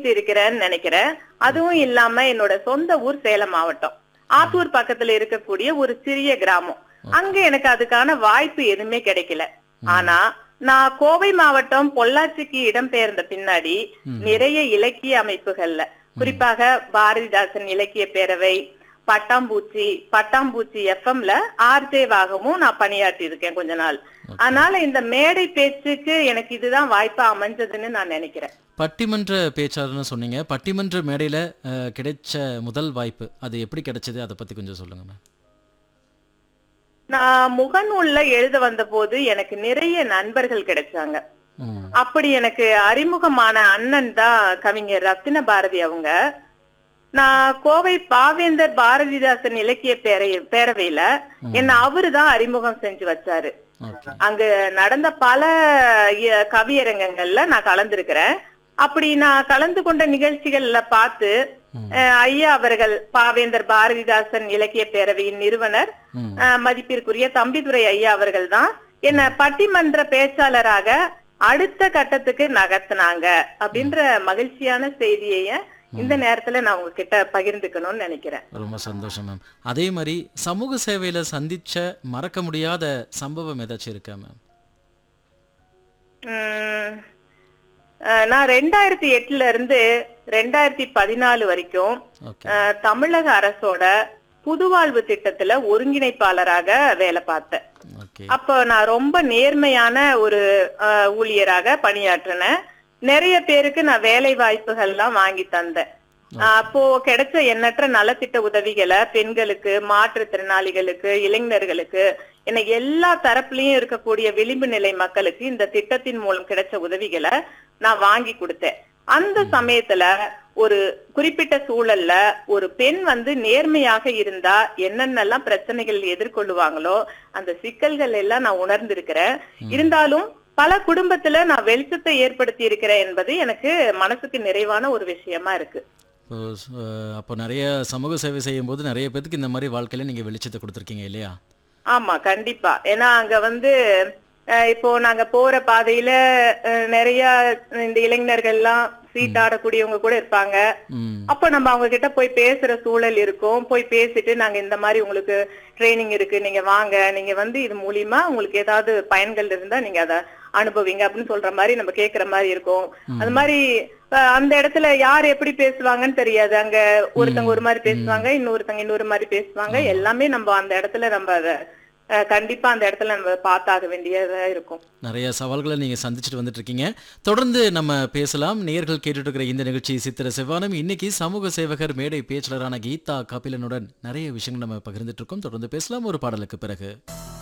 பண்ணிட்டு இருக்கிறேன்னு நினைக்கிறேன் அதுவும் இல்லாம என்னோட சொந்த ஊர் சேலம் மாவட்டம் ஆத்தூர் பக்கத்துல இருக்கக்கூடிய ஒரு சிறிய கிராமம் அங்க எனக்கு அதுக்கான வாய்ப்பு எதுவுமே கிடைக்கல ஆனா நான் கோவை மாவட்டம் பொள்ளாச்சிக்கு இடம்பெயர்ந்த பின்னாடி நிறைய இலக்கிய அமைப்புகள்ல குறிப்பாக பாரதிதாசன் இலக்கிய பேரவை பட்டாம்பூச்சி பட்டாம்பூச்சி எஃப்எம்ல ஆர்ஜேவாகவும் நான் பணியாற்றி இருக்கேன் கொஞ்ச நாள் அதனால இந்த மேடை பேச்சுக்கு எனக்கு இதுதான் வாய்ப்பா அமைஞ்சதுன்னு நான் நினைக்கிறேன் பட்டிமன்ற பேச்சாளர்னு சொன்னீங்க பட்டிமன்ற மேடையில் கிடைச்ச முதல் வாய்ப்பு அது எப்படி கிடைச்சது அதை பற்றி கொஞ்சம் சொல்லுங்க மேம் நான் முகநூல்ல எழுத வந்த போது எனக்கு நிறைய நண்பர்கள் கிடைச்சாங்க ம் அப்படி எனக்கு அறிமுகமான அண்ணன் தான் கவிஞர் ரத்தின பாரதி அவங்க நான் கோவை பாவேந்தர் பாரதிதாசன் இலக்கிய பேரை பேரவையில என்ன அவரு தான் அறிமுகம் செஞ்சு வச்சாரு ஓகே அங்க நடந்த பல இ- கவியரங்கங்கள்ல நான் கலந்திருக்கிறேன் அப்படி நான் கலந்து கொண்ட நிகழ்ச்சிகள்ல பார்த்து அஹ், ஐயா அவர்கள் பாவேந்தர் பாரதிதாசன் இலக்கிய பேரவையின் நிறுவனர் ம் அஹ், மதிப்பிற்குரிய தம்பிதுரை ஐயா அவர்கள் தான் என்ன பட்டிமன்ற பேச்சாளராக அடுத்த கட்டத்துக்கு நகர்த்தினாங்க அப்படின்ற மகிழ்ச்சியான செய்தியைய இந்த நேரத்துல நான் உங்ககிட்ட பகிர்ந்துக்கணும்னு நினைக்கிறேன் ரொம்ப சந்தோஷம் மேம் அதே மாதிரி சமூக சேவையில் சந்திச்ச மறக்க முடியாத சம்பவம் ஏதாச்சும் இருக்கா மேம் உம், அஹ், நான் ரெண்டாயிரத்தி எட்டுல இருந்து ரெண்டாயிரத்தி பதினாலு வரைக்கும் ஓகே அஹ், தமிழக அரசோட புதுவாழ்வு திட்டத்துல ஒருங்கிணைப்பாளராக வேலை பார்த்தேன் ஓகே அப்போ நான் ரொம்ப நேர்மையான ஒரு அஹ், ஊழியராக பணியாற்றினேன் நிறைய பேருக்கு நான் வேலை வாய்ப்புகள்லாம் வாங்கி தந்தேன் அஹ், அப்போ கிடைச்ச எண்ணற்ற நலத்திட்ட உதவிகளை பெண்களுக்கு மாற்றுத்திறனாளிகளுக்கு இளைஞர்களுக்கு என எல்லா தரப்புலயும் இருக்கக்கூடிய விளிம்பு நிலை மக்களுக்கு இந்த திட்டத்தின் மூலம் கிடைச்ச உதவிகளை நான் வாங்கி கொடுத்தேன் அந்த சமயத்துல ஒரு குறிப்பிட்ட சூழல்ல ஒரு பெண் வந்து நேர்மையாக இருந்தா என்னென்னலாம் பிரச்சனைகள் எதிர்கொள்ளுவாங்களோ அந்த சிக்கல்கள் எல்லாம் நான் உணர்ந்திருக்கிறேன் இருந்தாலும் பல குடும்பத்துல நான் வெளிச்சத்தை ஏற்படுத்தி இருக்கிறேன் என்பது எனக்கு மனசுக்கு நிறைவான ஒரு விஷயமா இருக்கு இப்போ அஹ், அப்போ நிறைய சமூக சேவை செய்யும்போது நிறைய பேத்துக்கு இந்த மாதிரி வாழ்க்கையில நீங்கள் வெளிச்சத்தை கொடுத்துருக்கீங்க இல்லையா ஆமா கண்டிப்பா ஏன்னா அங்க வந்து அஹ், இப்போ நாங்க போற பாதையில அஹ், நிறைய இந்த இளைஞர்கள்லாம் சீட் ஆடக்கூடியவங்க கூட இருப்பாங்க ம் அப்ப நம்ம அவங்க கிட்ட போய் பேசுற சூழல் இருக்கும் போய் பேசிட்டு நாங்க இந்த மாதிரி உங்களுக்கு ட்ரைனிங் இருக்கு நீங்க வாங்க நீங்க வந்து இது மூலியமா உங்களுக்கு ஏதாவது பயன்கள் இருந்தா நீங்க அத அனுபவிங்க அப்படின்னு சொல்ற மாதிரி நம்ம கேக்குற மாதிரி இருக்கும் அது மாதிரி அஹ், அந்த இடத்துல யார் எப்படி பேசுவாங்கன்னு தெரியாது அங்க ஒருத்தங்க ஒரு மாதிரி பேசுவாங்க இன்னொருத்தங்க இன்னொரு மாதிரி பேசுவாங்க எல்லாமே நம்ம அந்த இடத்துல நம்ம அத அஹ், கண்டிப்பா அந்த இடத்துல நம்ம பார்த்தாக வேண்டியதா இருக்கும் நிறைய சவால்களை நீங்கள் சந்திச்சுட்டு வந்துட்டு இருக்கீங்க தொடர்ந்து நம்ம பேசலாம் நேர்கள் கேட்டுட்டு இருக்கிற இந்த நிகழ்ச்சி சித்திர செவ்வானம் இன்னைக்கு சமூக சேவகர் மேடை பேச்சாளரான கீதா கபிலனுடன் நிறைய விஷயங்கள் நம்ம பகிர்ந்துட்டு இருக்கோம் தொடர்ந்து பேசலாம் ஒரு பாடலுக்கு பிறகு